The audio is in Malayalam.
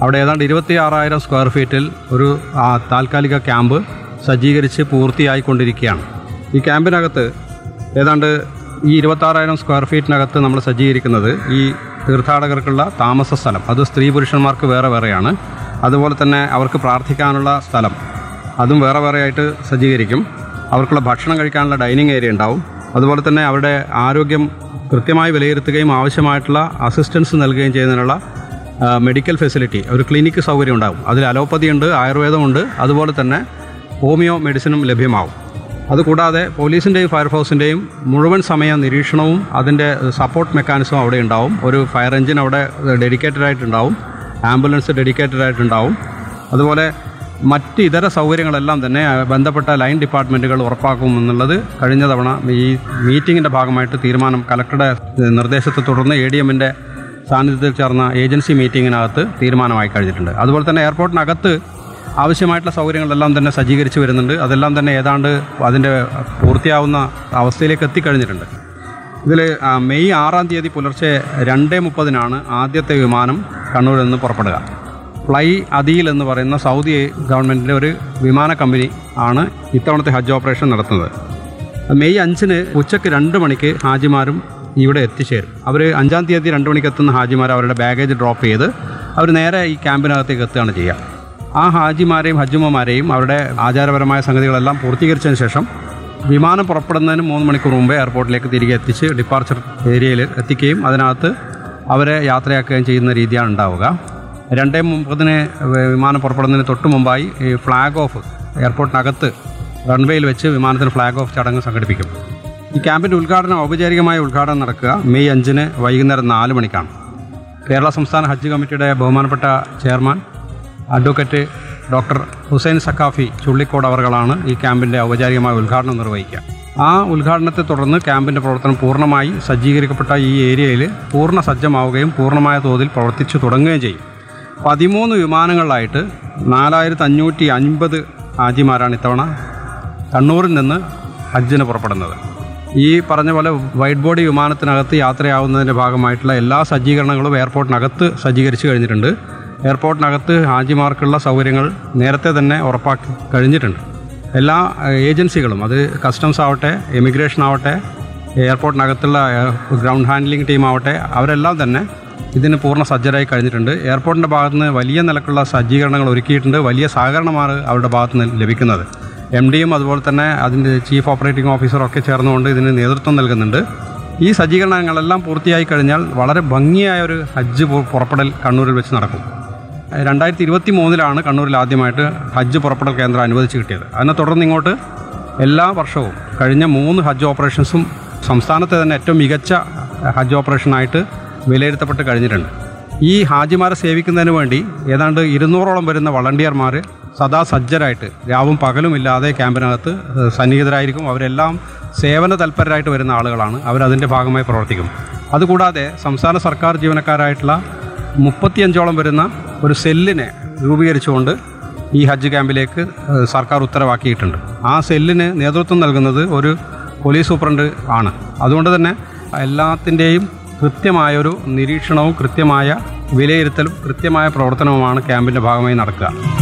അവിടെ ഏതാണ്ട് ഇരുപത്തി ആറായിരം സ്ക്വയർ ഫീറ്റിൽ ഒരു ആ, താൽക്കാലിക ക്യാമ്പ് സജ്ജീകരിച്ച് പൂർത്തിയായിക്കൊണ്ടിരിക്കുകയാണ് ഈ ക്യാമ്പിനകത്ത് ഏതാണ്ട് ഈ ഇരുപത്താറായിരം സ്ക്വയർ ഫീറ്റിനകത്ത് നമ്മൾ സജ്ജീകരിക്കുന്നത് ഈ തീർത്ഥാടകർക്കുള്ള താമസ സ്ഥലം അത് സ്ത്രീ പുരുഷന്മാർക്ക് വേറെ വേറെയാണ് അതുപോലെ തന്നെ അവർക്ക് പ്രാർത്ഥിക്കാനുള്ള സ്ഥലം അതും വേറെ വേറെ ആയിട്ട് സജ്ജീകരിക്കും അവർക്കുള്ള ഭക്ഷണം കഴിക്കാനുള്ള ഡൈനിങ് ഏരിയ ഉണ്ടാവും അതുപോലെ തന്നെ അവരുടെ ആരോഗ്യം കൃത്യമായി വിലയിരുത്തുകയും ആവശ്യമായിട്ടുള്ള അസിസ്റ്റൻസ് നൽകുകയും ചെയ്യുന്നതിനുള്ള ആ, മെഡിക്കൽ ഫെസിലിറ്റി ഒരു ക്ലിനിക്ക് സൗകര്യം ഉണ്ടാകും അതിൽ അലോപ്പതി ഉണ്ട് ആയുർവേദമുണ്ട് അതുപോലെ തന്നെ ഹോമിയോ മെഡിസിനും ലഭ്യമാവും അതുകൂടാതെ പോലീസിൻ്റെയും ഫയർഫോഴ്സിൻ്റെയും മുഴുവൻ സമയ നിരീക്ഷണവും അതിൻ്റെ സപ്പോർട്ട് മെക്കാനിസവും അവിടെ ഉണ്ടാവും ഒരു ഫയർ എഞ്ചിൻ അവിടെ ഡെഡിക്കേറ്റഡ് ആയിട്ടുണ്ടാവും ആംബുലൻസ് ഡെഡിക്കേറ്റഡ് ആയിട്ടുണ്ടാവും അതുപോലെ മറ്റ് ഇതര സൗകര്യങ്ങളെല്ലാം തന്നെ ആ, ബന്ധപ്പെട്ട ലൈൻ ഡിപ്പാർട്ട്മെൻറ്റുകൾ ഉറപ്പാക്കുമെന്നുള്ളത് കഴിഞ്ഞ തവണ ഈ മീറ്റിങ്ങിൻ്റെ ഭാഗമായിട്ട് തീരുമാനം കലക്ടറുടെ നിർദ്ദേശത്തെ തുടർന്ന് എ ഡി എമ്മിൻ്റെ സാന്നിധ്യത്തിൽ ചേർന്ന ഏജൻസി മീറ്റിങ്ങിനകത്ത് തീരുമാനമായി കഴിഞ്ഞിട്ടുണ്ട് അതുപോലെ തന്നെ എയർപോർട്ടിനകത്ത് ആവശ്യമായിട്ടുള്ള സൗകര്യങ്ങളെല്ലാം തന്നെ സജ്ജീകരിച്ച് വരുന്നുണ്ട് അതെല്ലാം തന്നെ ഏതാണ്ട് അതിൻ്റെ പൂർത്തിയാവുന്ന അവസ്ഥയിലേക്ക് എത്തിക്കഴിഞ്ഞിട്ടുണ്ട് ഇതിൽ മെയ് ആറാം തീയതി പുലർച്ചെ രണ്ട് മുപ്പതിനാണ് ആദ്യത്തെ വിമാനം കണ്ണൂരിൽ നിന്ന് പുറപ്പെടുക ഫ്ലൈ അദീൽ എന്ന് പറയുന്ന സൗദി ഗവൺമെൻറ്റിൻ്റെ ഒരു വിമാന കമ്പനി ആണ് ഇത്തവണത്തെ ഹജ്ജ് ഓപ്പറേഷൻ നടത്തുന്നത് മെയ് അഞ്ചിന് ഉച്ചയ്ക്ക് രണ്ട് മണിക്ക് ഹാജിമാരും ഇവിടെ എത്തിച്ചേരും അവർ അഞ്ചാം തീയതി രണ്ട് മണിക്ക് എത്തുന്ന ഹാജിമാർ അവരുടെ ബാഗേജ് ഡ്രോപ്പ് ചെയ്ത് അവർ നേരെ ഈ ക്യാമ്പിനകത്തേക്ക് എത്തുകയാണ് ചെയ്യുക ആ ഹാജിമാരെയും ഹജ്ജുമ്മമാരെയും അവരുടെ ആചാരപരമായ സംഗതികളെല്ലാം പൂർത്തീകരിച്ചതിന് ശേഷം വിമാനം പുറപ്പെടുന്നതിന് മൂന്ന് മണിക്കൂർ മുമ്പേ എയർപോർട്ടിലേക്ക് തിരികെ എത്തിച്ച് ഡിപ്പാർച്ചർ ഏരിയയിൽ എത്തിക്കുകയും അതിനകത്ത് അവരെ യാത്രയാക്കുകയും ചെയ്യുന്ന രീതിയാണ് ഉണ്ടാവുക രണ്ടേ മുപ്പതിന് വിമാനം പുറപ്പെടുന്നതിന് തൊട്ട് മുമ്പായി ഈ ഫ്ലാഗ് ഓഫ് എയർപോർട്ടിനകത്ത് റൺവേയിൽ വെച്ച് വിമാനത്തിന് ഫ്ലാഗ് ഓഫ് ചടങ്ങ് സംഘടിപ്പിക്കും ഈ ക്യാമ്പിൻ്റെ ഉദ്ഘാടനം ഔപചാരികമായ ഉദ്ഘാടനം നടക്കുക മെയ് അഞ്ചിന് വൈകുന്നേരം നാല് മണിക്കാണ് കേരള സംസ്ഥാന ഹജ്ജ് കമ്മിറ്റിയുടെ ബഹുമാനപ്പെട്ട chairman advocate doctor Hussain Saqafi Chullikode അവർകളാണ് ഈ ക്യാമ്പിൻ്റെ ഔപചാരികമായ ഉദ്ഘാടനം നിർവഹിക്കുക ആ ഉദ്ഘാടനത്തെ തുടർന്ന് ക്യാമ്പിൻ്റെ പ്രവർത്തനം പൂർണ്ണമായി സജ്ജീകരിക്കപ്പെട്ട ഈ ഏരിയയിൽ പൂർണ്ണ സജ്ജമാവുകയും പൂർണ്ണമായ തോതിൽ പ്രവർത്തിച്ചു തുടങ്ങുകയും ചെയ്യും പതിമൂന്ന് വിമാനങ്ങളിലായിട്ട് നാലായിരത്തി അഞ്ഞൂറ്റി അൻപത് ഹാജിമാരാണ് ഇത്തവണ കണ്ണൂരിൽ നിന്ന് ഹജ്ജിന് പുറപ്പെടുന്നത് ഈ പറഞ്ഞ പോലെ വൈറ്റ് ബോഡി വിമാനത്തിനകത്ത് യാത്രയാവുന്നതിൻ്റെ ഭാഗമായിട്ടുള്ള എല്ലാ സജ്ജീകരണങ്ങളും എയർപോർട്ടിനകത്ത് സജ്ജീകരിച്ച് കഴിഞ്ഞിട്ടുണ്ട് എയർപോർട്ടിനകത്തുള്ള ഹാജിമാർക്കുള്ള സൗകര്യങ്ങൾ നേരത്തെ തന്നെ ഉറപ്പാക്കി കഴിഞ്ഞിട്ടുണ്ട് എല്ലാ ഏഹ്, ഏജൻസികളും അത് കസ്റ്റംസ് ആവട്ടെ ഇമിഗ്രേഷൻ ആവട്ടെ എയർപോർട്ടിനകത്തുള്ള ഏഹ്, ഗ്രൗണ്ട് ഹാൻഡ്ലിംഗ് ടീം ആവട്ടെ അവരെല്ലാം തന്നെ ഇതിന് പൂർണ്ണ സജ്ജരായി കഴിഞ്ഞിട്ടുണ്ട് എയർപോർട്ടിൻ്റെ ഭാഗത്തുനിന്ന് വലിയ നിലക്കുള്ള സജ്ജീകരണങ്ങൾ ഒരുക്കിയിട്ടുണ്ട് വലിയ സഹകരണമാണ് അവരുടെ ഭാഗത്തുനിന്ന് ലഭിക്കുന്നത് എം ഡിയും അതുപോലെ തന്നെ അതിൻ്റെ ചീഫ് ഓപ്പറേറ്റിംഗ് ഓഫീസറും ഒക്കെ ചേർന്നുകൊണ്ട് ഇതിന് നേതൃത്വം നൽകുന്നുണ്ട് ഈ സജ്ജീകരണങ്ങളെല്ലാം പൂർത്തിയായി കഴിഞ്ഞാൽ വളരെ ഭംഗിയായ ഒരു ഹജ്ജ് പു- പുറപ്പെടൽ കണ്ണൂരിൽ വെച്ച് നടക്കും രണ്ടായിരത്തി ഇരുപത്തി മൂന്നിലാണ് കണ്ണൂരിൽ ആദ്യമായിട്ട് ഹജ്ജ് പുറപ്പെടൽ കേന്ദ്രം അനുവദിച്ച് കിട്ടിയത് അതിനെ തുടർന്ന് ഇങ്ങോട്ട് എല്ലാ വർഷവും കഴിഞ്ഞ മൂന്ന് ഹജ്ജ് ഓപ്പറേഷൻസും സംസ്ഥാനത്തെ തന്നെ ഏറ്റവും മികച്ച ഹജ്ജ് ഓപ്പറേഷനായിട്ട് വിലയിരുത്തപ്പെട്ട് കഴിഞ്ഞിട്ടുണ്ട് ഈ ഹാജിമാരെ സേവിക്കുന്നതിന് വേണ്ടി ഏതാണ്ട് ഇരുന്നൂറോളം വരുന്ന വളണ്ടിയർമാർ സദാ സജ്ജരായിട്ട് രാവും പകലും ഇല്ലാതെ ക്യാമ്പിനകത്ത് ഏഹ്, സന്നിഹിതരായിരിക്കും അവരെല്ലാം സേവന തൽപരരായിട്ട് വരുന്ന ആളുകളാണ് അവരതിൻ്റെ ഭാഗമായി പ്രവർത്തിക്കും അതുകൂടാതെ സംസ്ഥാന സർക്കാർ ജീവനക്കാരായിട്ടുള്ള മുപ്പത്തിയഞ്ചോളം വരുന്ന ഒരു സെല്ലിനെ രൂപീകരിച്ചുകൊണ്ട് ഈ ഹജ്ജ് ക്യാമ്പിലേക്ക് ഏഹ്, സർക്കാർ ഉത്തരവാക്കിയിട്ടുണ്ട് ആ സെല്ലിന് നേതൃത്വം നൽകുന്നത് ഒരു പോലീസ് സൂപ്രണ്ട് ആണ് അതുകൊണ്ട് തന്നെ എല്ലാത്തിൻ്റെയും കൃത്യമായൊരു നിരീക്ഷണവും കൃത്യമായ വിലയിരുത്തലും കൃത്യമായ പ്രവർത്തനവുമാണ് ക്യാമ്പിൻ്റെ ഭാഗമായി നടക്കുക